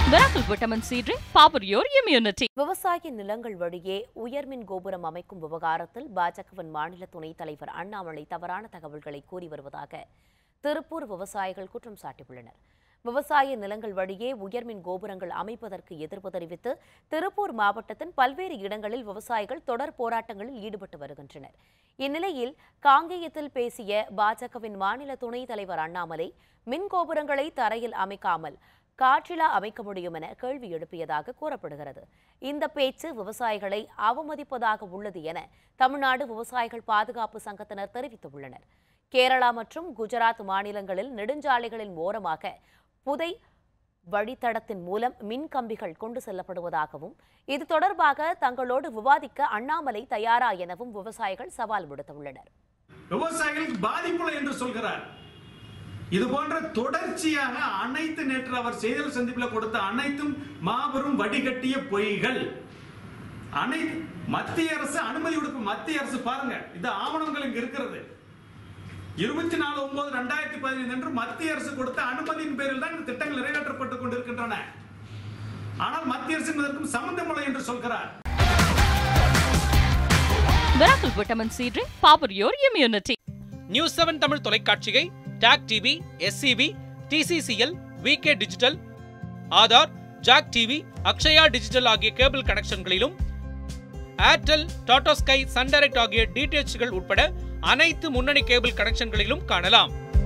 Miracle Vitamin C Drink, power your immunity. விவசாய நிலங்கள் வழியே உயர்மின் கோபுரம் அமைக்கும் விவகாரத்தில் பாஜகவின் மாநில துணைத் தலைவர் அண்ணாமலை தவறான தகவல்களை கூறி வருவதாக திருப்பூர் விவசாயிகள் குற்றம் சாட்டியுள்ளனர் விவசாய நிலங்கள் வழியே உயர்மின் கோபுரங்கள் அமைப்பதற்கு எதிர்ப்பு தெரிவித்து திருப்பூர் மாவட்டத்தின் பல்வேறு இடங்களில் விவசாயிகள் தொடர் போராட்டங்களில் ஈடுபட்டு வருகின்றனர் இந்நிலையில் காங்கேயத்தில் பேசிய பாஜகவின் மாநில துணைத் தலைவர் அண்ணாமலை மின் கோபுரங்களை தரையில் அமைக்காமல் காற்றிலா அமைக்க முடியும் என கேள்வி எழுப்பியதாக கூறப்படுகிறது இந்த பேச்சு விவசாயிகளை அவமதிப்பதாக உள்ளது என தமிழ்நாடு விவசாயிகள் பாதுகாப்பு சங்கத்தினர் தெரிவித்துள்ளனர் கேரளா மற்றும் குஜராத் மாநிலங்களில் நெடுஞ்சாலைகளின் ஓரமாக புதை வழித்தடத்தின் மூலம் மின் கம்பிகள் கொண்டு செல்லப்படுவதாகவும் இது தொடர்பாக தங்களோடு விவாதிக்க அண்ணாமலை தயாரா எனவும் விவசாயிகள் சவால் விடுத்துள்ளனர் விவசாயிகளுக்கு பாதிப்புள்ள என்று சொல்கிறார் இது போன்ற தொடர்ச்சியாக அனைத்து நேற்று அவர் செய்தியாளர் சந்திப்பில் கொடுத்த அனைத்தும் மாபெரும் வடிகட்டிய பொய்கள் அனைத்து மத்திய அரசு அனுமதி கொடுக்கும் மத்திய அரசு பாருங்க இந்த ஆவணங்கள் இங்க இருக்கிறது இருபத்தி நாலு ஒன்பது ரெண்டாயிரத்தி பதினைந்து அன்று மத்திய அரசு கொடுத்த அனுமதியின் பேரில் தான் இந்த திட்டங்கள் நிறைவேற்றப்பட்டுக் கொண்டிருக்கின்றன ஆனால் மத்திய அரசு இதற்கும் சம்பந்தமில்லை என்று சொல்கிறார் Miracle Vitamin C Drink, power your immunity. News seven Tamil தொலைக்காட்சியை TAC TV SCB TCCL VK digital Aadhaar Jak TV Akshaya digital ஆகிய கேபிள் கனெக்ஷன்களிலும் Airtel Tata Sky Sun Direct ஆகிய டிடிஎச்கள் உட்பட அனைத்து முன்னணி கேபிள் கனெக்ஷன்களிலும் காணலாம்